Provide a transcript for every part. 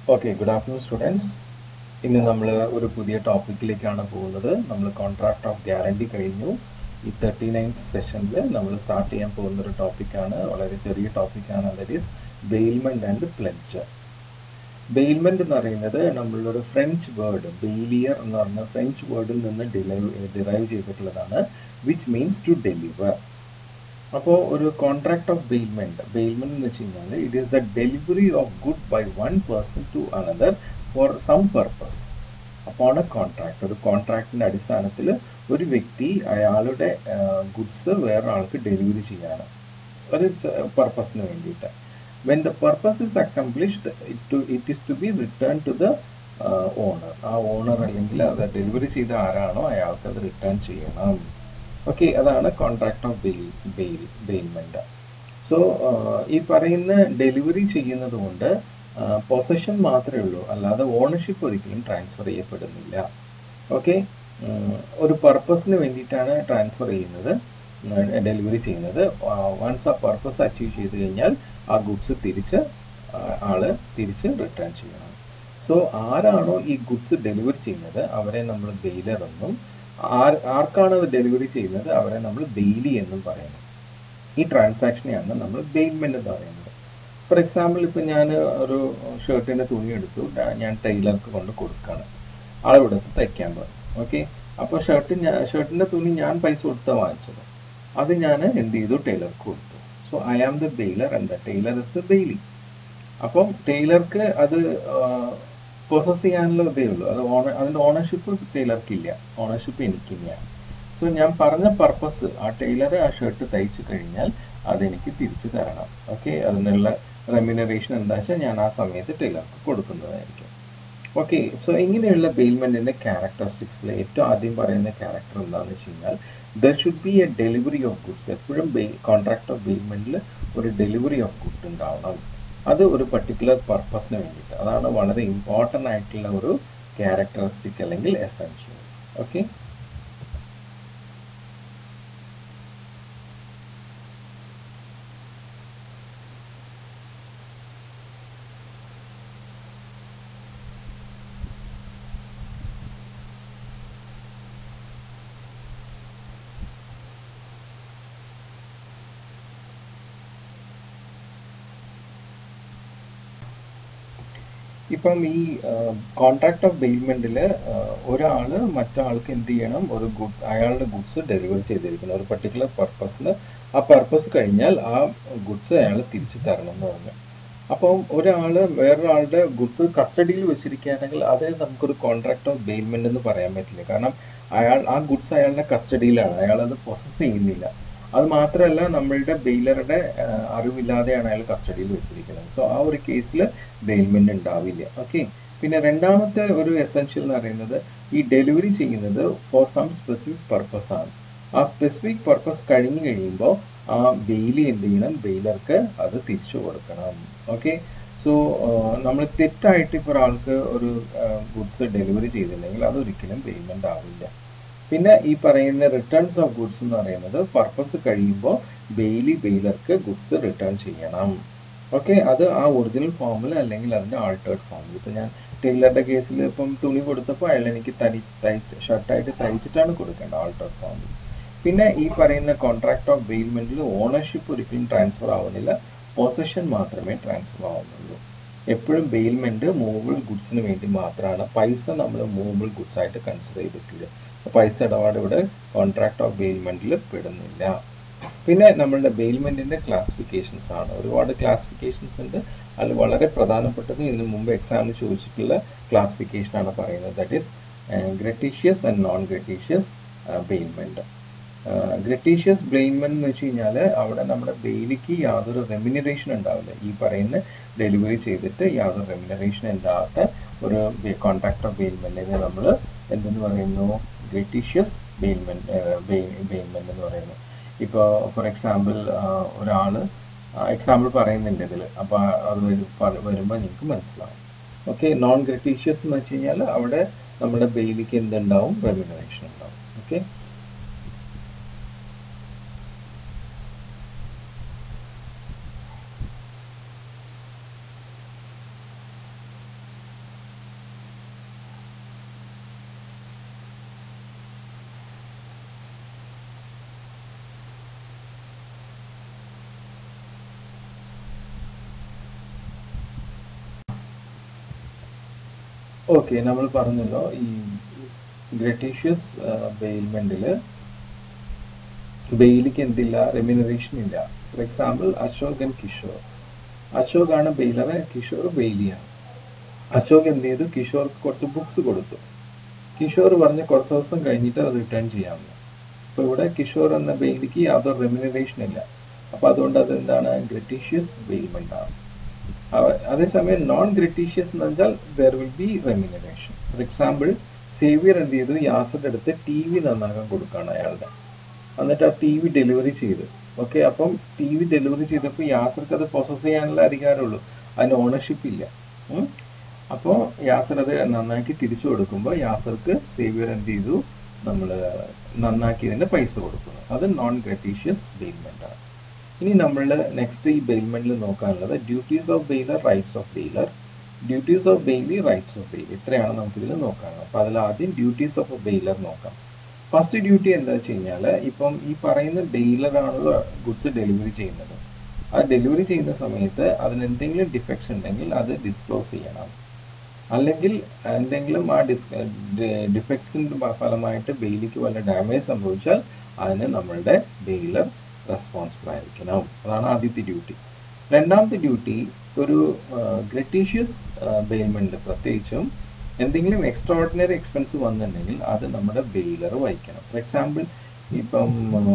Okay good afternoon students ഇന്ന് നമ്മൾ ഒരു പുതിയ ടോപ്പിക്കിലേക്കാണ് പോകുന്നത് നമ്മൾ കോൺട്രാക്ട് ഓഫ് ഗ്യാരണ്ടി കഴിഞ്ഞു ഈ തേർട്ടി നയൻത് സെഷനിൽ നമ്മൾ സ്റ്റാർട്ട് ചെയ്യാൻ പോകുന്ന ഒരു ടോപ്പിക്കാണ് വളരെ ചെറിയ ടോപ്പിക്കാണ് that is bailment and pledge bailment എന്ന് പറയുന്നത് നമ്മളൊരു ഫ്രഞ്ച് വേർഡ് ബെയിലിയർ എന്ന് പറഞ്ഞ ഫ്രഞ്ച് വേർഡിൽ നിന്ന് ഡിലൈവ് ഡിറൈവ് ചെയ്തിട്ടുള്ളതാണ് വിച്ച് മീൻസ് ടു ഡെലിവർ അപ്പോൾ ഒരു കോൺട്രാക്ട് ഓഫ് ബെയിൽമെന്റ് ബെയിൽമെന്റ് എന്ന് വെച്ച് കഴിഞ്ഞാൽ it is the delivery of good by one person to another for some purpose അപ്പോൾ എ കോൺട്രാക്ട് ഒരു കോൺട്രാക്ടിന്റെ അടിസ്ഥാനത്തിൽ ഒരു വ്യക്തി അയാളുടെ ഗുഡ്സ് വേറെ ആൾക്ക് ഡെലിവറി ചെയ്യാണ് ഒരു പർപ്പസിന് വേണ്ടിയിട്ട് when the purpose is accomplished it it is to be return to the owner ആ ഓണർ അല്ലെങ്കിൽ അത് ഡെലിവറി ചെയ്ത ആരാണോ അയാൾക്ക് അത് റിട്ടേൺ ചെയ്യണം ഓക്കെ അതാണ് contract of bail bail bailment so ഈ പറയുന്ന ഡെലിവറി ചെയ്യുന്നത് കൊണ്ട് പൊസഷൻ മാത്രമേ ഉള്ളൂ അല്ലാതെ ഓണർഷിപ്പ് ഒരിക്കലും ട്രാൻസ്ഫർ ചെയ്യപ്പെടുന്നില്ല ഓക്കെ ഒരു പർപ്പസിന് വേണ്ടിയിട്ടാണ് ട്രാൻസ്ഫർ ചെയ്യുന്നത് ഡെലിവറി ചെയ്യുന്നത് വൺസ് ആ പർപ്പസ് അച്ചീവ് ചെയ്ത് കഴിഞ്ഞാൽ ആ ഗുഡ്സ് തിരിച്ച് ആള് തിരിച്ച് റിട്ടേൺ ചെയ്യണം സോ ആരാണോ ഈ ഗുഡ്സ് ഡെലിവറി ചെയ്യുന്നത് അവരെ നമ്മൾ ബെയിലർ എന്നും ആർ ആർക്കാണ് അത് ഡെലിവറി ചെയ്യുന്നത് അവരെ നമ്മൾ ബെയിലി എന്നും പറയുന്നു ഈ ട്രാൻസാക്ഷനെയാണ് നമ്മൾ ബെയിൽമെന്റ് എന്ന് പറയുന്നത് ഫോർ എക്സാമ്പിൾ ഇപ്പം ഞാൻ ഒരു ഷർട്ടിൻ്റെ തുണി എടുത്തു ഞാൻ ടൈലർക്ക് കൊണ്ട് കൊടുക്കുകയാണ് ആളിവിടെ തയ്ക്കാൻ പറഞ്ഞു ഓക്കെ അപ്പോൾ ഷർട്ട് ഞാൻ ഷർട്ടിൻ്റെ തുണി ഞാൻ പൈസ കൊടുത്താൽ വാങ്ങിച്ചത് അത് ഞാൻ എന്ത് ചെയ്തു ടൈലർക്ക് കൊടുത്തു so I am the bailor and the tailor is the bailee അപ്പം ടൈലർക്ക് അത് പ്രോസസ് ചെയ്യാനുള്ള ഇതേ ഉള്ളൂ അത് ഓണ അതിൻ്റെ ഓണർഷിപ്പ് ടൈലർക്ക് ഇല്ല ഓണർഷിപ്പ് എനിക്ക് തന്നെയാണ് സോ ഞാൻ പറഞ്ഞ പർപ്പസ് ആ ടൈലർ ആ ഷർട്ട് തയ്ച്ചു കഴിഞ്ഞാൽ അതെനിക്ക് തിരിച്ചു തരണം ഓക്കെ അതിനുള്ള റെമ്യൂണറേഷൻ എന്താ വെച്ചാൽ ഞാൻ ആ സമയത്ത് ടൈലർക്ക് കൊടുക്കുന്നതായിരിക്കും ഓക്കെ സോ ഇങ്ങനെയുള്ള ബെയിൽമെന്റിന്റെ ക്യാരക്ടറിസ്റ്റിക്സിൽ ഏറ്റവും ആദ്യം പറയുന്ന ക്യാരക്ടർ എന്താണെന്ന് വെച്ച് കഴിഞ്ഞാൽ there should be a delivery of goods എപ്പോഴും കോൺട്രാക്ട് ഓഫ് ബെയിൽമെന്റിൽ ഒരു ഡെലിവറി ഓഫ് ഗുഡ് ഉണ്ടാവണം അത് ഒരു പർട്ടിക്കുലർ പർപ്പസിന് വേണ്ടിയിട്ട് അതാണ് വളരെ ഇമ്പോർട്ടൻ്റ് ആയിട്ടുള്ള ഒരു ക്യാരക്ടറിസ്റ്റിക് അല്ലെങ്കിൽ എസെൻഷ്യൽ ഓക്കെ ഇപ്പം ഈ കോൺട്രാക്ട് ഓഫ് ബെയിൽമെന്റിൽ ഒരാൾ മറ്റാൾക്ക് എന്ത് ചെയ്യണം ഒരു ഗുഡ് അയാളുടെ ഗുഡ്സ് ഡെലിവറി ചെയ്തിരിക്കണം ഒരു പർട്ടിക്കുലർ പർപ്പസിന് ആ പർപ്പസ് കഴിഞ്ഞാൽ ആ ഗുഡ്സ് അയാൾ തിരിച്ചു തരണം എന്ന് പറഞ്ഞു അപ്പം ഒരാൾ വേറൊരാളുടെ ഗുഡ്സ് കസ്റ്റഡിയിൽ വെച്ചിരിക്കുകയാണെങ്കിൽ അത് നമുക്കൊരു കോൺട്രാക്ട് ഓഫ് ബെയിൽമെന്റ് എന്ന് പറയാൻ പറ്റില്ല കാരണം അയാൾ ആ ഗുഡ്സ് അയാളുടെ കസ്റ്റഡിയിലാണ് അയാൾ അത് പ്രൊസസ് ചെയ്യുന്നില്ല അത് മാത്രമല്ല നമ്മളുടെ ബെയിലറുടെ അറിവില്ലാതെയാണ് അയാൾ കസ്റ്റഡിയിൽ വെച്ചിരിക്കുന്നത് സോ ആ ഒരു കേസിൽ ബെയിൽമെന്റ് ഉണ്ടാവില്ല ഓക്കെ പിന്നെ രണ്ടാമത്തെ ഒരു എസെൻഷ്യൽ എന്ന് പറയുന്നത് ഈ ഡെലിവറി ചെയ്യുന്നത് ഫോർ സം സ്പെസിഫിക് പർപ്പസ് ആണ് ആ സ്പെസിഫിക് പർപ്പസ് കഴിഞ്ഞു കഴിയുമ്പോൾ ആ ബെയിലി എന്ത് ചെയ്യണം ബെയിലർക്ക് അത് തിരിച്ചു കൊടുക്കണം ഓക്കെ സോ നമ്മൾ തെറ്റായിട്ട് ഇപ്പോൾ ഒരാൾക്ക് ഒരു ഗുഡ്സ് ഡെലിവറി ചെയ്തില്ലെങ്കിൽ അതൊരിക്കലും പേയ്മെന്റ് ആവില്ല പിന്നെ ഈ പറയുന്ന റിട്ടേൺസ് ഓഫ് ഗുഡ്സ് എന്ന് പറയുന്നത് പർപ്പസ് കഴിയുമ്പോൾ ബെയിലി ബെയിലർക്ക് ഗുഡ്സ് റിട്ടേൺ ചെയ്യണം ഓക്കെ അത് ആ ഒറിജിനൽ ഫോമിൽ അല്ലെങ്കിൽ അതിൻ്റെ ആൾട്ടേർഡ് ഫോമിൽ ഇപ്പം ഞാൻ ടൈലറുടെ കേസിൽ ഇപ്പം തുണി കൊടുത്തപ്പോൾ അയാൾ എനിക്ക് തരി തയ്ച്ച് ഷർട്ടായിട്ട് തയ്ച്ചിട്ടാണ് കൊടുക്കേണ്ടത് ആൾട്ടേർഡ് ഫോമിൽ പിന്നെ ഈ പറയുന്ന കോൺട്രാക്ട് ഓഫ് ബെയിൽമെന്റിൽ ഓണർഷിപ്പ് ഒരിക്കലും ട്രാൻസ്ഫർ ആവുന്നില്ല പൊസഷൻ മാത്രമേ ട്രാൻസ്ഫർ ആവുന്നുള്ളൂ എപ്പോഴും ബെയിൽമെന്റ് മൂവബിൾ ഗുഡ്സിന് വേണ്ടി മാത്രമാണ് പൈസ നമ്മൾ മൂവബിൾ ഗുഡ്സ് ആയിട്ട് കൺസിഡർ ചെയ്തിട്ടില്ല പൈസ ഇടപാട് ഇവിടെ കോൺട്രാക്ട് ഓഫ് ബെയിൽമെന്റിൽ പെടുന്നില്ല പിന്നെ നമ്മളുടെ ബെയിൽമെന്റിന്റെ ക്ലാസിഫിക്കേഷൻസ് ആണ് ഒരുപാട് ക്ലാസിഫിക്കേഷൻസ് ഉണ്ട് അതിൽ വളരെ പ്രധാനപ്പെട്ടത് ഇതിന് മുമ്പ് എക്സാമിന് ചോദിച്ചിട്ടുള്ള ക്ലാസിഫിക്കേഷൻ ആണ് പറയുന്നത് that is gratuitous and non gratuitous bailment gratuitous bailment എന്ന് വെച്ച് കഴിഞ്ഞാൽ അവിടെ നമ്മുടെ ബെയിലിക്ക് യാതൊരു റെമ്യൂണറേഷൻ ഉണ്ടാവില്ല ഈ പറയുന്ന ഡെലിവറി ചെയ്തിട്ട് യാതൊരു റെമ്യൂണറേഷൻ ഉണ്ടാകാത്ത ഒരു കോൺട്രാക്ട് ഓഫ് ബെയിൽമെന്റിനെ നമ്മൾ എന്തെന്ന് പറയുന്നു ഗ്രറ്റീഷ്യസ് ബെയിൽമെന്റ് ബെയിൽമെന്റ് എന്ന് പറയുന്നു ഇപ്പോൾ ഫോർ എക്സാമ്പിൾ ഒരാൾ എക്സാമ്പിൾ പറയുന്നുണ്ട് ഇതിൽ അപ്പോൾ അത് വരുമ്പോൾ നിങ്ങൾക്ക് മനസ്സിലാവും ഓക്കെ നോൺ ഗ്രറ്റീഷ്യസ് എന്ന് വെച്ച് കഴിഞ്ഞാൽ അവിടെ നമ്മുടെ ബെയിലിക്ക് എന്തുണ്ടാവും റെമ്യൂണറേഷൻ ഉണ്ടാവും ഓക്കെ ഓക്കെ നമ്മൾ പറഞ്ഞല്ലോ ഈ ഗ്രറ്റീഷ്യസ് ബെയിൽമെന്റിൽ ബെയിലിക്ക് എന്തില്ല റെമ്യൂണറേഷൻ ഇല്ല for example Ashok and Kishore Ashok ആണ് ബെയിലറ് കിഷോർ ബെയിലിയാണ് അശോക് എന്ത് ചെയ്തു കിഷോർക്ക് കുറച്ച് ബുക്സ് കൊടുത്തു കിഷോർ പറഞ്ഞ് കുറച്ച് ദിവസം കഴിഞ്ഞിട്ട് അത് റിട്ടേൺ ചെയ്യാമെന്ന് അപ്പൊ ഇവിടെ കിഷോർ എന്ന ബെയിലിക്ക് യാതൊരു റെമ്യൂണറേഷൻ ഇല്ല അപ്പൊ അതുകൊണ്ട് അത് എന്താണ് ഗ്രറ്റീഷ്യസ് ബെയിൽമെന്റ് ആണ് അവ- അതേസമയം നോൺ ഗ്രറ്റീഷ്യസ് എന്ന് വെച്ചാൽ there will be remuneration for example Xavier എന്ത് ചെയ്തു യാസറിന്റെ അടുത്ത് ടി വി നന്നാക്കാൻ കൊടുക്കുകയാണ് അയാളുടെ എന്നിട്ട് ആ ടി വി ഡെലിവറി ചെയ്തു ഓക്കെ അപ്പം ടി വി ഡെലിവറി ചെയ്തപ്പോൾ യാസർക്ക് അത് പ്രോസസ് ചെയ്യാനുള്ള അധികാരമുള്ളൂ അതിന് ഓണർഷിപ്പ് ഇല്ല ഉം. അപ്പോൾ യാസർ അത് നന്നാക്കി തിരിച്ചു കൊടുക്കുമ്പോൾ യാസർക്ക് സേവിയർ എന്ത് ചെയ്തു നമ്മൾ നന്നാക്കിയതിന് പൈസ കൊടുക്കുന്നു അത് നോൺ ഗ്രറ്റീഷ്യസ് ബെയിൽമെന്റ് ആണ് ഇനി നമ്മൾ നെക്സ്റ്റ് ഈ ബെയിൽമെന്റിൽ നോക്കാനുള്ളത് duties of bailor rights of bailor duties of bailee rights of bailee ഇത്രയാണ് നമുക്ക് ഇതിൽ നോക്കാനുള്ളത് അപ്പോൾ അതിൽ ആദ്യം ഡ്യൂട്ടീസ് ഓഫ് ബെയിലർ നോക്കാം ഫസ്റ്റ് ഡ്യൂട്ടി എന്താ വെച്ച് കഴിഞ്ഞാൽ ഇപ്പം ഈ പറയുന്ന ഡീലറാണല്ലോ ഗുഡ്സ് ഡെലിവറി ചെയ്യുന്നത് ആ ഡെലിവറി ചെയ്യുന്ന സമയത്ത് അതിന് എന്തെങ്കിലും ഡിഫക്ട്സ് ഉണ്ടെങ്കിൽ അത് ഡിസ്ക്ലോസ് ചെയ്യണം അല്ലെങ്കിൽ എന്തെങ്കിലും ആ ഡിസ് ഡിഫക്ട്സിന്റെ ഫലമായിട്ട് ബെയിലിക്ക് വല്ല ഡാമേജ് സംഭവിച്ചാൽ അതിന് നമ്മളുടെ ബെയിലർ റെസ്പോൺസിബിൾ ആയിരിക്കണം അതാണ് ആദ്യത്തെ ഡ്യൂട്ടി രണ്ടാമത്തെ ഡ്യൂട്ടി ഒരു ഗ്രറ്റീഷ്യസ് ബെയിൽമെന്റ് പ്രത്യേകിച്ചും എന്തെങ്കിലും എക്സ്ട്രാ ഓർഡിനറി എക്സ്പെൻസ് വന്നിട്ടുണ്ടെങ്കിൽ അത് നമ്മുടെ ബെയിലർ വഹിക്കണം ഫോർ എക്സാമ്പിൾ ഇപ്പം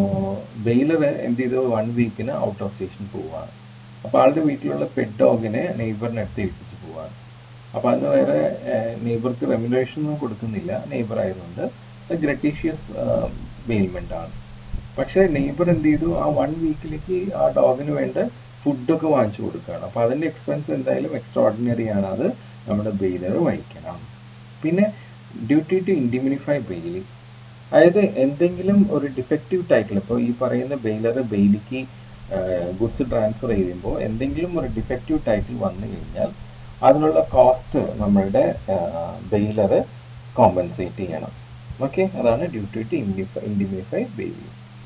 ബെയിലർ എന്ത് ചെയ്തു വൺ വീക്കിന് ഔട്ട് ഓഫ് സ്റ്റേഷൻ പോവാണ് അപ്പോൾ ആളുടെ വീട്ടിലുള്ള പെറ്റ് ഡോഗിനെ നെയ്ബറിനെ അടുത്ത് ഏൽപ്പിച്ച് പോവാണ് അപ്പോൾ അതിന് വേറെ നെയ്ബർക്ക് റെമുനറേഷൻ ഒന്നും കൊടുക്കുന്നില്ല നെയ്ബർ ആയതുകൊണ്ട് ഗ്രറ്റീഷ്യസ് ബെയിൽമെന്റ് ആണ് പക്ഷേ നെയ്ബർ എന്ത് ചെയ്തു ആ വൺ വീക്കിലേക്ക് ആ ഡോഗിന് വേണ്ട ഫുഡൊക്കെ വാങ്ങിച്ചു കൊടുക്കുകയാണ് അപ്പോൾ അതിന്റെ എക്സ്പെൻസ് എന്തായാലും എക്സ്ട്രാ ഓർഡിനറി ആണ് അത് നമ്മുടെ ബെയിലർ വഹിക്കണം പിന്നെ ഡ്യൂട്ടി ടു ഇൻഡിമിനിഫൈ ബെയിലി അതായത് എന്തെങ്കിലും ഒരു ഡിഫക്റ്റീവ് ടൈറ്റിൽ ഇപ്പോൾ ഈ പറയുന്ന ബെയിലർ ബെയിലിക്ക് ഗുഡ്സ് ട്രാൻസ്ഫർ ചെയ്യുമ്പോൾ എന്തെങ്കിലും ഒരു ഡിഫക്റ്റീവ് ടൈറ്റിൽ വന്നു കഴിഞ്ഞാൽ അതിനുള്ള കോസ്റ്റ് നമ്മളുടെ ബെയിലർ കോമ്പൻസേറ്റ് ചെയ്യണം ഓക്കെ അതാണ് ഡ്യൂട്ടി ടു ഇൻഡിഫൈ ഇൻഡിമിനിഫൈ ബെയിലി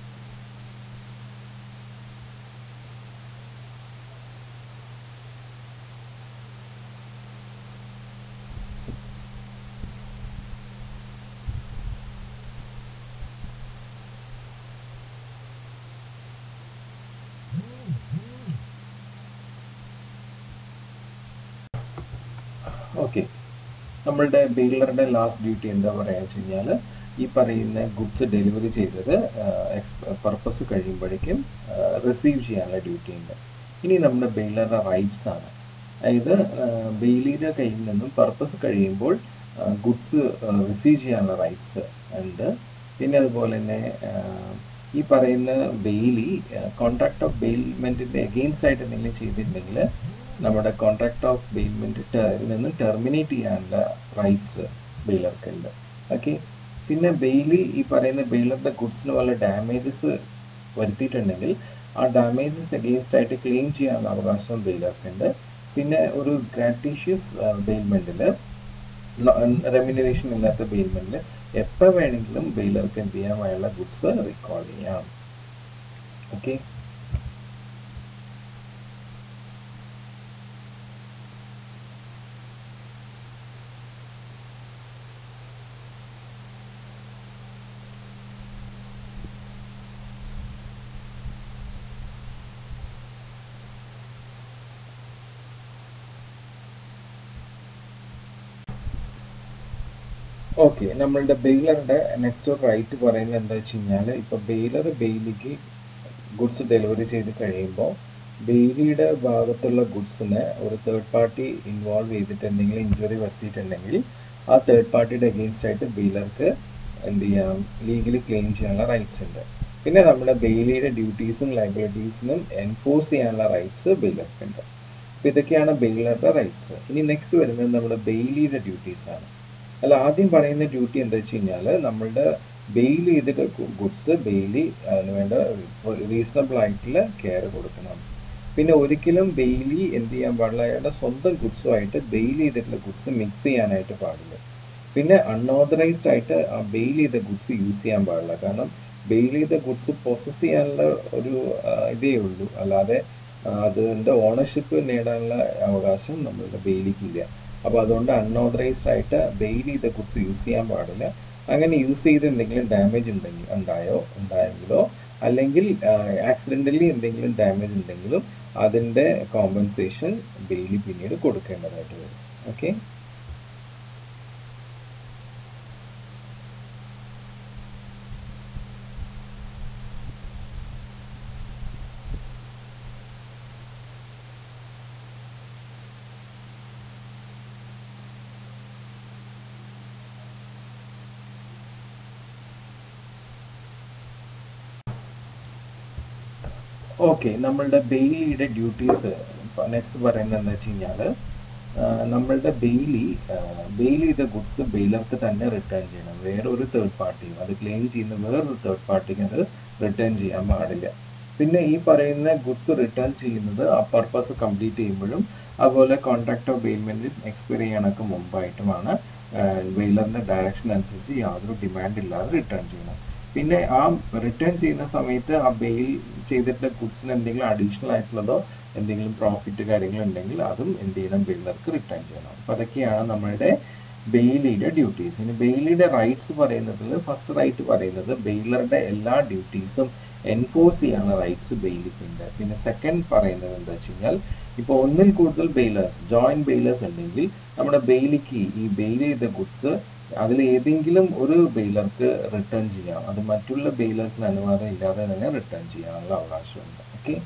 ഓക്കെ നമ്മളുടെ ബെയിലറുടെ ലാസ്റ്റ് ഡ്യൂട്ടി എന്താ പറയാന്ന് വെച്ച് കഴിഞ്ഞാൽ ഈ പറയുന്ന ഗുഡ്സ് ഡെലിവറി ചെയ്തത് പർപ്പസ് കഴിയുമ്പോഴേക്കും റിസീവ് ചെയ്യാനുള്ള ഡ്യൂട്ടി ഉണ്ട് ഇനി നമ്മുടെ ബെയിലറുടെ റൈറ്റ്സ് ആണ് അതായത് ബെയിലിയുടെ കയ്യിൽ നിന്നും പർപ്പസ് കഴിയുമ്പോൾ ഗുഡ്സ് റിസീവ് ചെയ്യാനുള്ള റൈറ്റ്സ് ഉണ്ട് പിന്നെ അതുപോലെ തന്നെ ഈ പറയുന്ന ബെയിലി കോൺട്രാക്ട് ഓഫ് ബെയിൽമെന്റിന്റെ എഗെയിൻസ്റ്റ് ആയിട്ട് എന്തെങ്കിലും ചെയ്തിട്ടുണ്ടെങ്കിൽ നമ്മുടെ കോൺട്രാക്ട് ഓഫ് ബെയിൽമെന്റ് നിന്ന് ടെർമിനേറ്റ് ചെയ്യാനുള്ള റൈറ്റ്സ് ബെയിലർക്ക് ഉണ്ട് ഓക്കെ പിന്നെ ബെയിലി ഈ പറയുന്ന ബെയിലറുടെ ഗുഡ്സിന് വല്ല ഡാമേജസ് വരുത്തിയിട്ടുണ്ടെങ്കിൽ ആ ഡാമേജസ് എഗെയിൻസ്റ്റ് ആയിട്ട് ക്ലെയിം ചെയ്യാനുള്ള അവകാശം ബെയിലർക്ക് ഉണ്ട് പിന്നെ ഒരു ഗ്രാറ്റീഷ്യസ് ബെയിൽമെന്റിൽ റെമ്യൂണറേഷൻ ഇല്ലാത്ത ബെയിൽമെന്റിൽ എപ്പോൾ വേണമെങ്കിലും ബെയിലർക്ക് എന്ത് ചെയ്യാം അയാളുടെ ഗുഡ്സ് റെക്കോർഡ് ചെയ്യാം ഓക്കെ ഓക്കെ നമ്മളുടെ ബെയിലറുടെ നെക്സ്റ്റ് റൈറ്റ് പറയുന്നത് എന്താ വെച്ച് കഴിഞ്ഞാൽ ഇപ്പൊ ബെയിലർ ബെയിലിക്ക് ഗുഡ്സ് ഡെലിവറി ചെയ്ത് കഴിയുമ്പോൾ ബെയിലിയുടെ ഭാഗത്തുള്ള ഗുഡ്സിനെ ഒരു തേർഡ് പാർട്ടി ഇൻവോൾവ് ചെയ്തിട്ട് എന്തെങ്കിലും ഇഞ്ചുറി വരുത്തിയിട്ടുണ്ടെങ്കിൽ ആ തേർഡ് പാർട്ടിയുടെ അഗെയിൻസ്റ്റ് ആയിട്ട് ബെയിലർക്ക് എന്ത് ചെയ്യാം ലീഗലി ക്ലെയിം ചെയ്യാനുള്ള റൈറ്റ്സ് ഉണ്ട് പിന്നെ നമ്മുടെ ബെയിലിയുടെ ഡ്യൂട്ടീസും ലൈബിലിറ്റീസിനും എൻഫോഴ്സ് ചെയ്യാനുള്ള റൈറ്റ്സ് ബെയിലർക്ക് ഉണ്ട് അപ്പൊ ഇതൊക്കെയാണ് ബെയിലറുടെ റൈറ്റ്സ് ഇനി നെക്സ്റ്റ് വരുന്നത് നമ്മുടെ ബെയിലിയുടെ ഡ്യൂട്ടീസ് ആണ് അല്ല ആദ്യം പറയുന്ന ഡ്യൂട്ടി എന്താ വെച്ച് കഴിഞ്ഞാൽ നമ്മളുടെ ബെയിൽ ചെയ്ത ഗുഡ്സ് ബെയിലി അതിന് വേണ്ട റീസണബിൾ ആയിട്ടുള്ള കെയർ കൊടുക്കണം പിന്നെ ഒരിക്കലും ബെയിലി എന്ത് ചെയ്യാൻ പാടില്ല അയാളുടെ സ്വന്തം ഗുഡ്സുമായിട്ട് ബെയിൽ ചെയ്തിട്ടുള്ള ഗുഡ്സ് മിക്സ് ചെയ്യാനായിട്ട് പാടില്ല പിന്നെ അൺഓതറൈസ്ഡ് ആയിട്ട് ആ ബെയിൽ ചെയ്ത ഗുഡ്സ് യൂസ് ചെയ്യാൻ പാടില്ല കാരണം ബെയിൽ ചെയ്ത ഗുഡ്സ് പ്രോസസ് ചെയ്യാനുള്ള ഒരു ഇതേ ഉള്ളൂ അല്ലാതെ അതിൻ്റെ ഓണർഷിപ്പ് നേടാനുള്ള അവകാശം നമ്മളുടെ ബെയിലിക്കില്ല അപ്പോൾ അതുകൊണ്ട് അൺഓതറൈസ്ഡ് ആയിട്ട് ബെയിൽ ചെയ്ത ഗുഡ്സ് യൂസ് ചെയ്യാൻ പാടില്ല അങ്ങനെ യൂസ് ചെയ്ത് എന്തെങ്കിലും ഡാമേജ് ഉണ്ടെങ്കിൽ ഉണ്ടായോ ഉണ്ടായെങ്കിലോ അല്ലെങ്കിൽ ആക്സിഡൻ്റലി എന്തെങ്കിലും ഡാമേജ് ഉണ്ടെങ്കിലും അതിൻ്റെ കോമ്പൻസേഷൻ ബെയിലി പിന്നീട് കൊടുക്കേണ്ടതായിട്ട് വരും ഓക്കെ ഓക്കെ നമ്മളുടെ ബെയിലിയുടെ ഡ്യൂട്ടീസ് നെക്സ്റ്റ് പറയുന്നത് എന്താ വെച്ച് കഴിഞ്ഞാൽ നമ്മളുടെ ബെയിലി ബെയിൽ ചെയ്ത ഗുഡ്സ് ബെയിലർക്ക് തന്നെ റിട്ടേൺ ചെയ്യണം വേറെ ഒരു തേർഡ് പാർട്ടിയും അത് ക്ലെയിം ചെയ്യുന്ന വേറൊരു തേർഡ് പാർട്ടിക്ക് അത് റിട്ടേൺ ചെയ്യാൻ പാടില്ല പിന്നെ ഈ പറയുന്ന ഗുഡ്സ് റിട്ടേൺ ചെയ്യുന്നത് ആ പർപ്പസ് കംപ്ലീറ്റ് ചെയ്യുമ്പോഴും അതുപോലെ കോൺട്രാക്ട് ഓഫ് ബെയിൽമെന്റ് എക്സ്പയർ ചെയ്യാനൊക്കെ മുമ്പായിട്ടുമാണ് ബെയിലറിന്റെ ഡയറക്ഷൻ അനുസരിച്ച് യാതൊരു ഡിമാൻഡ് ഇല്ലാതെ റിട്ടേൺ ചെയ്യണം പിന്നെ ആ റിട്ടേൺ ചെയ്യുന്ന സമയത്ത് ആ ബെയിൽ ചെയ്തിട്ടുള്ള ഗുഡ്സിന് എന്തെങ്കിലും അഡീഷണൽ ആയിട്ടുള്ളതോ എന്തെങ്കിലും പ്രോഫിറ്റ് കാര്യങ്ങൾ ഉണ്ടെങ്കിൽ അതും എന്ത് ചെയ്യണം ബിൽഡർക്ക് റിട്ടേൺ ചെയ്യണം അപ്പം അതൊക്കെയാണ് നമ്മളുടെ ബെയിലിയുടെ ഡ്യൂട്ടീസ് ഇനി ബെയിലിയുടെ റൈറ്റ്സ് പറയുന്നതിൽ ഫസ്റ്റ് റൈറ്റ് പറയുന്നത് ബെയിലറുടെ എല്ലാ ഡ്യൂട്ടീസും എൻഫോഴ്സ് ചെയ്യാനുള്ള റൈറ്റ്സ് ബെയിലിക്കുണ്ട് പിന്നെ സെക്കൻഡ് പറയുന്നത് എന്താ വെച്ച് കഴിഞ്ഞാൽ ഇപ്പോൾ ഒന്നിൽ കൂടുതൽ ബെയിലേഴ്സ് ജോയിന്റ് ബെയിലേഴ്സ് ഉണ്ടെങ്കിൽ നമ്മുടെ ബെയിലിക്ക് ഈ ബെയിൽ ചെയ്ത ഗുഡ്സ് അതിൽ ഏതെങ്കിലും ഒരു ബെയിലർക്ക് റിട്ടേൺ ചെയ്യാം അത് മറ്റുള്ള ബെയിലേഴ്സിന് അനുവാദം ഇല്ലാതെ തന്നെ റിട്ടേൺ ചെയ്യാനുള്ള അവകാശമുണ്ട് ഓക്കെ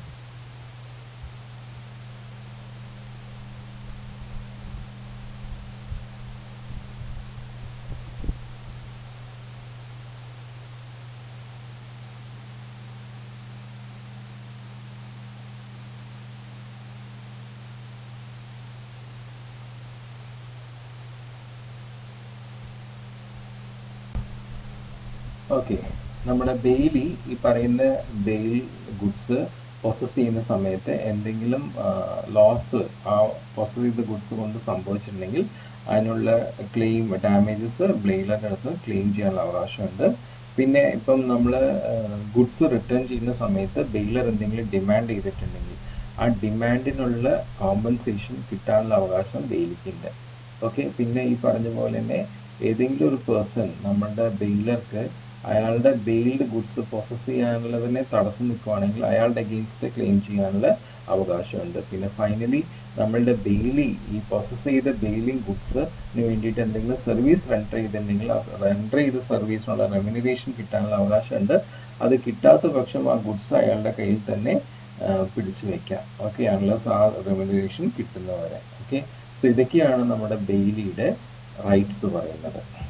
ഓക്കെ നമ്മുടെ ബെയിലി ഈ പറയുന്ന ബെയിൽ ഗുഡ്സ് പ്രോസസ് ചെയ്യുന്ന സമയത്ത് എന്തെങ്കിലും ലോസ് ആ പ്രോസസ് ചെയ്ത ഗുഡ്സ് കൊണ്ട് സംഭവിച്ചിട്ടുണ്ടെങ്കിൽ അതിനുള്ള ക്ലെയിം ഡാമേജസ് ബെയിലറുടെ അടുത്ത് ക്ലെയിം ചെയ്യാനുള്ള അവകാശമുണ്ട് പിന്നെ ഇപ്പം നമ്മൾ ഗുഡ്സ് റിട്ടേൺ ചെയ്യുന്ന സമയത്ത് ബെയിലർ എന്തെങ്കിലും ഡിമാൻഡ് ചെയ്തിട്ടുണ്ടെങ്കിൽ ആ ഡിമാൻഡിനുള്ള കോമ്പൻസേഷൻ കിട്ടാനുള്ള അവകാശം ബെയിലിക്കുണ്ട് ഓക്കെ പിന്നെ ഈ പറഞ്ഞ പോലെ തന്നെ ഏതെങ്കിലും ഒരു പേഴ്സൺ നമ്മുടെ ബെയിലർക്ക് അയാളുടെ ബെയിൽഡ് ഗുഡ്സ് പ്രോസസ് ചെയ്യാനുള്ളതിനെ തടസ്സം നിൽക്കുവാണെങ്കിൽ അയാളുടെ അഗെയിൻസ്റ്റ് ക്ലെയിം ചെയ്യാനുള്ള അവകാശമുണ്ട് പിന്നെ ഫൈനലി നമ്മളുടെ ബെയിലി ഈ പ്രോസസ് ചെയ്ത ബെയിലിംഗ് ഗുഡ്സിന് വേണ്ടിയിട്ട് എന്തെങ്കിലും സർവീസ് റെൻഡർ ചെയ്തിട്ടുണ്ടെങ്കിൽ റെൻഡർ ചെയ്ത സർവീസിനുള്ള റെമ്യൂണറേഷൻ കിട്ടാനുള്ള അവകാശമുണ്ട് അത് കിട്ടാത്ത പക്ഷം ആ ഗുഡ്സ് അയാളുടെ കയ്യിൽ തന്നെ പിടിച്ചു വെക്കാം ഓക്കെ അൺലസ് ആ റെമ്യൂണറേഷൻ കിട്ടുന്നവരെ ഓക്കെ സോ ഇതൊക്കെയാണ് നമ്മുടെ ബെയിലിയുടെ റൈറ്റ്സ് പറയുന്നത്